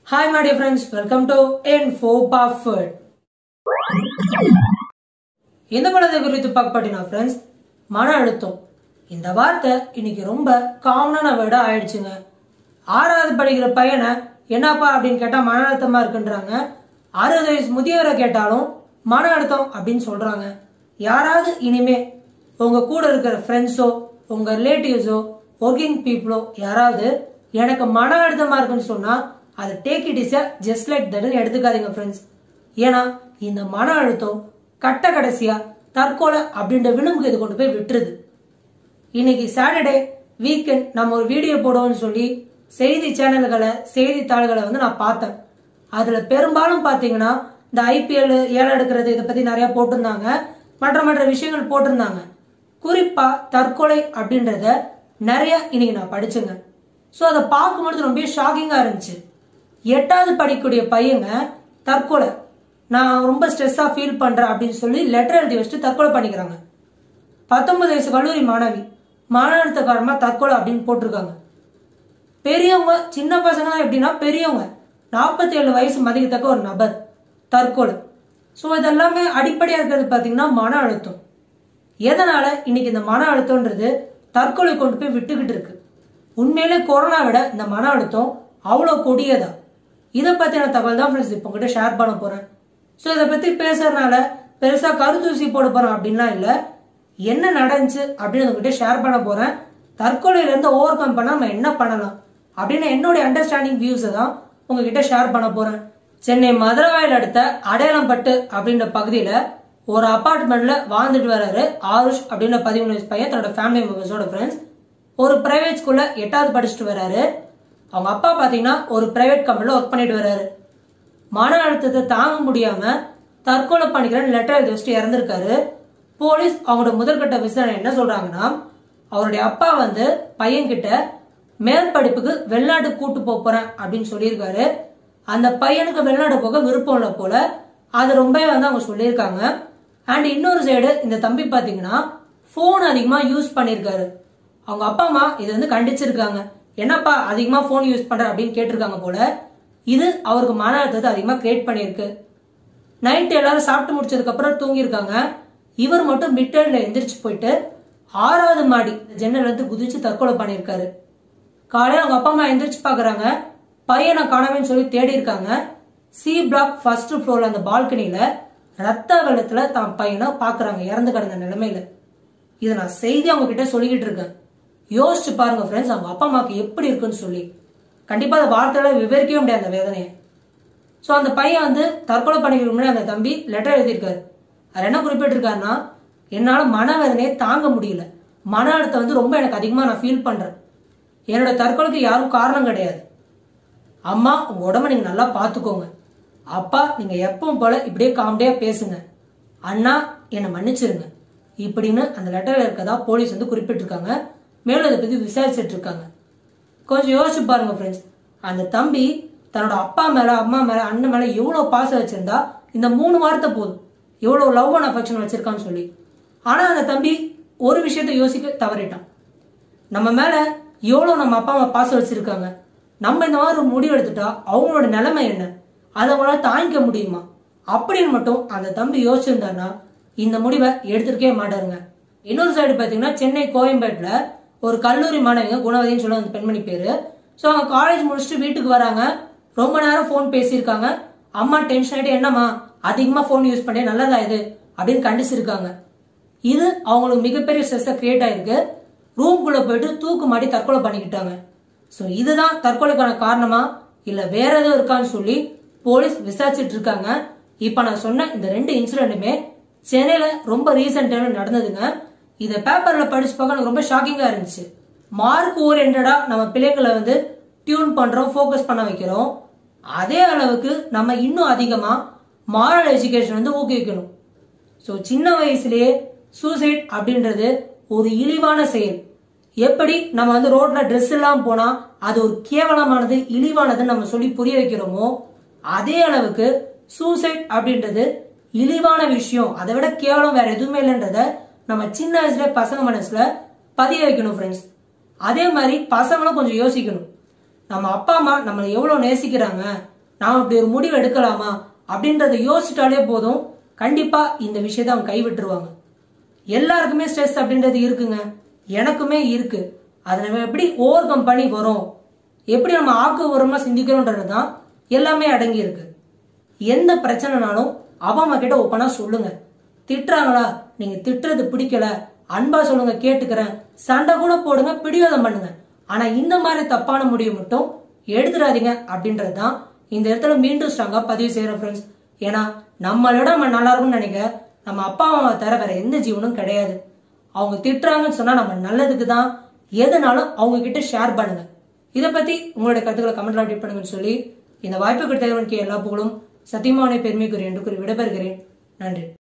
hi my dear friends welcome to info பாஃபர்ட் இந்த படத்தை குறித்து பார்க்க பார்த்தீங்கன்னா ஃப்ரெண்ட்ஸ் மன அழுத்தம் இந்த வார்த்தை இன்னைக்கு ரொம்ப காமனான வேர்டா ஆயிடுச்சுங்க ஆறாவது படிக்கிற பையனை என்னப்பா அப்படின்னு கேட்டா மன அழுத்தமா இருக்குன்றாங்க அறுபது வயசு முதியவரை கேட்டாலும் மன அழுத்தம் அப்படின்னு சொல்றாங்க யாராவது இனிமே உங்க கூட இருக்கிற ஃப்ரெண்ட்ஸோ உங்க ரிலேட்டிவ்ஸோ ஒர்க்கிங் பீப்புளோ யாராவது எனக்கு மன அழுத்தமா இருக்குன்னு சொன்னா அதை take it is just like தட்னு எடுத்துக்காதீங்க ஃப்ரெண்ட்ஸ் ஏன்னா இந்த மன அழுத்தம் கட்ட கடைசியா தற்கொலை அப்படின்ற விளிம்புக்கு இது கொண்டு போய் விட்டுருது இன்னைக்கு சாட்டர்டே வீக்கெண்ட் நம்ம ஒரு வீடியோ போடுவோம்னு சொல்லி செய்தி சேனல்களை செய்தித்தாள்களை வந்து நான் பார்த்தேன் அதுல பெரும்பாலும் பாத்தீங்கன்னா இந்த ஐபிஎல் ஏலம் எடுக்கிறது இதை பத்தி நிறைய போட்டிருந்தாங்க மற்ற மற்ற விஷயங்கள் போட்டிருந்தாங்க குறிப்பா தற்கொலை அப்படின்றத நிறைய இன்னைக்கு நான் படிச்சேங்க ஸோ அதை பார்க்கும்பொழுது ரொம்ப ஷாக்கிங்கா இருந்துச்சு எட்டாவது படிக்கக்கூடிய பையங்க தற்கொலை நான் ரொம்ப ஸ்ட்ரெஸ்ஸா ஃபீல் பண்றேன் அப்படின்னு சொல்லி லெட்டர் எழுதி வச்சுட்டு தற்கொலை பண்ணிக்கிறாங்க பத்தொன்பது வயசு கல்லூரி மாணவி மன அழுத்த காரணமா தற்கொலை அப்படின்னு போட்டிருக்காங்க பெரியவங்க சின்ன பசங்க தான் எப்படின்னா பெரியவங்க நாற்பத்தி ஏழு வயசு மதிக்கத்தக்க ஒரு நபர் தற்கொலை ஸோ இதெல்லாமே அடிப்படையா இருக்கிறது பார்த்தீங்கன்னா மன அழுத்தம் எதனால இன்னைக்கு இந்த மன அழுத்தம்ன்றது தற்கொலை கொண்டு போய் விட்டுக்கிட்டு இருக்கு உண்மையிலே கொரோனா விட இந்த மன அழுத்தம் அவ்வளோ கொடியதா இதை பத்தின தகவல் தான் ஃப்ரெண்ட்ஸ் இப்போ உங்ககிட்ட ஷேர் பண்ண போறேன் ஸோ இதை பத்தி பேசுறதுனால பெருசா கருத்தூசி போட போறேன் அப்படின்லாம் இல்லை என்ன நடந்துச்சு அப்படின்னு உங்ககிட்ட ஷேர் பண்ண போறேன் தற்கொலையில இருந்து ஓவர் கம் பண்ண நம்ம என்ன பண்ணலாம் அப்படின்னு என்னுடைய அண்டர்ஸ்டாண்டிங் வியூஸை தான் உங்ககிட்ட ஷேர் பண்ண போறேன் சென்னை மதுரவாயில் அடுத்த அடையாளம்பட்டு அப்படின்ற பகுதியில ஒரு அபார்ட்மெண்ட்ல வாழ்ந்துட்டு வர்றாரு ஆருஷ் அப்படின்ற பதிமூணு வயசு பையன் தன்னோட ஃபேமிலி மெம்பர்ஸோட ஃப்ரெண்ட்ஸ் ஒரு பிரைவேட் ஸ்கூல்ல எட்டாவது படிச்சுட்டு வர்றாரு அவங்க அப்பா பாத்தீங்கன்னா ஒரு பிரைவேட் கம்பெனில ஒர்க் பண்ணிட்டு வர்றாரு மன அழுத்தத்தை தாங்க முடியாம தற்கொலை பண்ணிக்கிறேன்னு லெட்டர் எழுதி வச்சுட்டு இறந்திருக்காரு போலீஸ் அவங்களோட முதற்கட்ட விசாரணை என்ன சொல்றாங்கன்னா அவருடைய அப்பா வந்து பையன்கிட்ட மேற்படிப்புக்கு வெளிநாட்டு கூட்டு போப் போறேன் அப்படின்னு சொல்லியிருக்காரு அந்த பையனுக்கு வெளிநாடு போக விருப்பம் இல்லை போல அது ரொம்பவே வந்து அவங்க சொல்லியிருக்காங்க அண்ட் இன்னொரு சைடு இந்த தம்பி பாத்தீங்கன்னா ஃபோன் அதிகமா யூஸ் பண்ணியிருக்காரு அவங்க அப்பா அம்மா இதை வந்து கண்டிச்சிருக்காங்க என்னப்பா அதிகமா ஃபோன் யூஸ் பண்ற அப்படின்னு கேட்டிருக்காங்க போல இது அவருக்கு மன அழுத்தத்தை அதிகமா கிரியேட் பண்ணியிருக்கு நைட் எல்லாரும் சாப்பிட்டு முடிச்சதுக்கு அப்புறம் தூங்கியிருக்காங்க இவர் மட்டும் மிட்டர்ல எந்திரிச்சு போயிட்டு ஆறாவது மாடி ஜன்னல் இருந்து குதிச்சு தற்கொலை பண்ணியிருக்காரு காலையில அவங்க அப்பா அம்மா எந்திரிச்சு பாக்குறாங்க பையனை காணவேன்னு சொல்லி தேடி இருக்காங்க சி பிளாக் ஃபர்ஸ்ட் ஃப்ளோர்ல அந்த பால்கனில ரத்த வெள்ளத்துல தான் பையனை பாக்குறாங்க இறந்து கிடந்த நிலைமையில இதை நான் செய்தி அவங்க கிட்ட சொல்லிக்கிட்டு இருக்கேன் யோசிச்சு பாருங்க ஃப்ரெண்ட்ஸ் அவங்க அப்பா அம்மாக்கு எப்படி இருக்குன்னு சொல்லி கண்டிப்பா அந்த வார்த்தையில விவரிக்கவே முடியாது அந்த வேதனையை ஸோ அந்த பையன் வந்து தற்கொலை பண்ணிக்கிற முன்னாடி அந்த தம்பி லெட்டர் எழுதியிருக்காரு அவர் என்ன குறிப்பிட்டிருக்காருன்னா என்னால மனவேதனையை தாங்க முடியல மன அழுத்தம் வந்து ரொம்ப எனக்கு அதிகமா நான் ஃபீல் பண்றேன் என்னோட தற்கொலைக்கு யாரும் காரணம் கிடையாது அம்மா உங்க உடம்ப நீங்க நல்லா பாத்துக்கோங்க அப்பா நீங்க எப்பவும் போல இப்படியே காமெடியா பேசுங்க அண்ணா என்னை மன்னிச்சிருங்க இப்படின்னு அந்த லெட்டர்ல இருக்கதா போலீஸ் வந்து குறிப்பிட்டிருக்காங்க மேலும் அதை பத்தி விசாரிச்சுட்டு இருக்காங்க கொஞ்சம் யோசிச்சு பாருங்க ஃப்ரெண்ட்ஸ் அந்த தம்பி தன்னோட அப்பா மேல அம்மா மேல அண்ணன் மேல எவ்வளவு பாசம் வச்சிருந்தா இந்த மூணு வார்த்தை போதும் எவ்வளவு லவ் அண்ட் அஃபெக்ஷன் வச்சிருக்கான்னு சொல்லி ஆனா அந்த தம்பி ஒரு விஷயத்த யோசிக்க தவறிட்டான் நம்ம மேல எவ்வளவு நம்ம அப்பா அம்மா பாசம் வச்சிருக்காங்க நம்ம இந்த மாதிரி ஒரு முடிவு எடுத்துட்டா அவங்களோட நிலைமை என்ன அதை அவங்களால தாங்கிக்க முடியுமா அப்படின்னு மட்டும் அந்த தம்பி யோசிச்சிருந்தாருன்னா இந்த முடிவை எடுத்திருக்கவே மாட்டாருங்க இன்னொரு சைடு பாத்தீங்கன்னா சென்னை கோயம்பேட்டுல ஒரு கல்லூரி மாணவிங்க குணவதின்னு சொல்ல அந்த பெண்மணி பேரு ஸோ அவங்க காலேஜ் முடிச்சுட்டு வீட்டுக்கு வராங்க ரொம்ப நேரம் ஃபோன் பேசியிருக்காங்க அம்மா டென்ஷன் ஆயிட்டு என்னம்மா அதிகமா ஃபோன் யூஸ் பண்ணே நல்லதா இது அப்படின்னு கண்டிச்சிருக்காங்க இது அவங்களுக்கு மிகப்பெரிய ஸ்ட்ரெஸ்ஸை கிரியேட் ஆயிருக்கு ரூம்குள்ள போயிட்டு தூக்கு மாட்டி தற்கொலை பண்ணிக்கிட்டாங்க ஸோ இதுதான் தற்கொலைக்கான காரணமா இல்ல வேற எதுவும் இருக்கான்னு சொல்லி போலீஸ் விசாரிச்சுட்டு இருக்காங்க இப்ப நான் சொன்ன இந்த ரெண்டு இன்சிடென்ட்டுமே சென்னையில ரொம்ப ரீசெண்டாக நடந்ததுங்க இதை பேப்பர்ல படிச்சு பார்க்க எனக்கு ரொம்ப ஷாக்கிங்கா இருந்துச்சு மார்க் ஓரியன்டா நம்ம பிள்ளைங்களை வந்து டியூன் பண்றோம் ஃபோக்கஸ் பண்ண வைக்கிறோம் அதே அளவுக்கு நம்ம இன்னும் அதிகமா மாரல் எஜுகேஷன் வந்து ஊக்குவிக்கணும் ஸோ சின்ன வயசுலயே சூசைட் அப்படின்றது ஒரு இழிவான செயல் எப்படி நம்ம வந்து ரோட்ல ட்ரெஸ் எல்லாம் போனா அது ஒரு கேவலமானது இழிவானதுன்னு நம்ம சொல்லி புரிய வைக்கிறோமோ அதே அளவுக்கு சூசைட் அப்படின்றது இழிவான விஷயம் அதை விட கேவலம் வேற எதுவுமே இல்லைன்றத நம்ம சின்ன வயசுல பசங்க மனசுல பதிய வைக்கணும் ஃப்ரெண்ட்ஸ் அதே மாதிரி பசங்களும் கொஞ்சம் யோசிக்கணும் நம்ம அப்பா அம்மா நம்மளை எவ்வளவு நேசிக்கிறாங்க நாம் இப்படி ஒரு முடிவு எடுக்கலாமா அப்படின்றத யோசிச்சிட்டாலே போதும் கண்டிப்பா இந்த விஷயத்தை அவங்க கைவிட்டுருவாங்க எல்லாருக்குமே ஸ்ட்ரெஸ் அப்படின்றது இருக்குங்க எனக்குமே இருக்கு அதை நம்ம எப்படி ஓவர் கம் பண்ணி வரோம் எப்படி நம்ம ஆக்கபூர்வமா சிந்திக்கிறோன்றது தான் எல்லாமே அடங்கி இருக்கு எந்த பிரச்சனைனாலும் அப்பா அம்மா கிட்ட ஒப்பனா சொல்லுங்க திட்டுறாங்களா நீங்க திட்டுறது பிடிக்கல அன்பா சொல்லுங்க கேட்டுக்கிறேன் சண்டை கூட போடுங்க பிடிவாதம் பண்ணுங்க ஆனா இந்த மாதிரி தப்பான முடிவு மட்டும் எடுத்துடாதீங்க அப்படின்றது தான் இந்த இடத்துல மீண்டும் ஸ்ட்ராங்கா பதிவு செய்யறோம் ஃப்ரெண்ட்ஸ் ஏன்னா நம்மளோட நம்ம நல்லா இருக்கும்னு நினைக்க நம்ம அப்பா அம்மாவை தவிர வேற எந்த ஜீவனும் கிடையாது அவங்க திட்டுறாங்கன்னு சொன்னா நம்ம நல்லதுக்கு தான் எதுனாலும் அவங்க கிட்ட ஷேர் பண்ணுங்க இதை பத்தி உங்களுடைய கருத்துக்களை கமெண்ட்ல அப்டேட் பண்ணுங்கன்னு சொல்லி இந்த வாய்ப்பு கொடுத்தவனுக்கு எல்லா புகழும் சத்தியமான பெருமைக்குரிய என்று கூறி விடைபெறுகிறேன் நன்றி